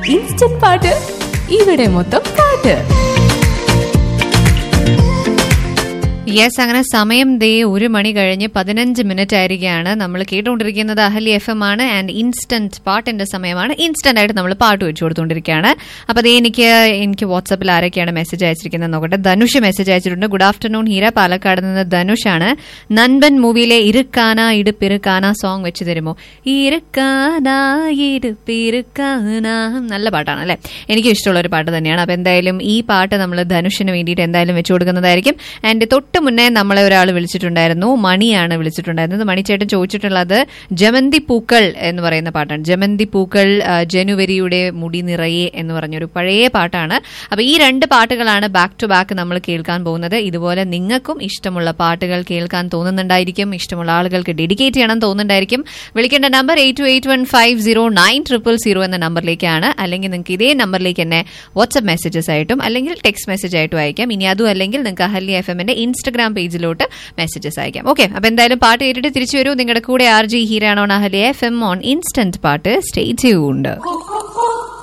instant പാട്ട് ഇവിടെ മൊത്തം പാട്ട് യെസ് അങ്ങനെ സമയം ദേ ഒരു മണി കഴിഞ്ഞ് പതിനഞ്ച് മിനിറ്റ് ആയിരിക്കുകയാണ് നമ്മൾ കേട്ടുകൊണ്ടിരിക്കുന്നത് അഹലി എഫ് എം ആണ് ആൻഡ് ഇൻസ്റ്റന്റ് പാട്ടിന്റെ സമയമാണ് ഇൻസ്റ്റന്റ് ആയിട്ട് നമ്മൾ പാട്ട് വെച്ചു കൊടുത്തുകൊണ്ടിരിക്കുകയാണ് അപ്പൊ അതേ എനിക്ക് എനിക്ക് വാട്സാപ്പിൽ ആരൊക്കെയാണ് മെസ്സേജ് അയച്ചിരിക്കുന്നത് നോക്കട്ടെ ധനുഷ് മെസ്സേജ് അയച്ചിട്ടുണ്ട് ഗുഡ് ആഫ്റ്റർനൂൺ ഹീര പാലക്കാട് നിന്ന് ധനുഷാണ് നൻപൻ മൂവിയിലെ ഇരുക്കാന ഇടുപ്പിരുക്കാന സോങ് വെച്ച് തരുമോ ഇരുക്കാന ഇടുപ്പിരുക്കാന നല്ല പാട്ടാണ് അല്ലെ എനിക്ക് ഇഷ്ടമുള്ള ഒരു പാട്ട് തന്നെയാണ് അപ്പൊ എന്തായാലും ഈ പാട്ട് നമ്മൾ ധനുഷിന് വേണ്ടിയിട്ട് എന്തായാലും വെച്ചു കൊടുക്കുന്നതായിരിക്കും ആൻഡ് തൊട്ട് മുന്നേ നമ്മളെ ഒരാൾ വിളിച്ചിട്ടുണ്ടായിരുന്നു മണിയാണ് വിളിച്ചിട്ടുണ്ടായിരുന്നത് മണിച്ചേട്ടൻ ചോദിച്ചിട്ടുള്ളത് ജമന്തി പൂക്കൾ എന്ന് പറയുന്ന പാട്ടാണ് ജമന്തി പൂക്കൾ ആ, ജനുവരിയുടെ മുടി നിറയെ എന്ന് പറഞ്ഞൊരു പഴയ പാട്ടാണ് അപ്പൊ ഈ രണ്ട് പാട്ടുകളാണ് ബാക്ക് ടു ബാക്ക് നമ്മൾ കേൾക്കാൻ പോകുന്നത് ഇതുപോലെ നിങ്ങൾക്കും ഇഷ്ടമുള്ള പാട്ടുകൾ കേൾക്കാൻ തോന്നുന്നുണ്ടായിരിക്കും ഇഷ്ടമുള്ള ആളുകൾക്ക് ഡെഡിക്കേറ്റ് ചെയ്യണം തോന്നുന്നുണ്ടായിരിക്കും വിളിക്കേണ്ട number eight two eight one five zero nine triple zero എന്ന നമ്പറിലേക്കാണ് അല്ലെങ്കിൽ നിങ്ങൾക്ക് ഇതേ നമ്പറിലേക്ക് തന്നെ വാട്സ്ആപ്പ് മെസ്സേജസ് ആയിട്ടും അല്ലെങ്കിൽ ടെക്സ്റ്റ് മെസ്സേജ് ആയിട്ടും അയക്കാം ഇനി അതും അല്ലെങ്കിൽ നിങ്ങൾക്ക് അഹല്യ എഫ് എമ്മിന്റെ ഇൻസ്റ്റഗ്രാം പേജിലോട്ട് മെസ്സേജസ് അയക്കാം ഓക്കെ അപ്പൊ എന്തായാലും പാട്ട് കേട്ടിട്ട് തിരിച്ചു വരൂ നിങ്ങളുടെ കൂടെ ആർ ജി ഹീരാണോ Ahalya F M on instant പാട്ട് സ്റ്റേ ട്യൂൺഡ്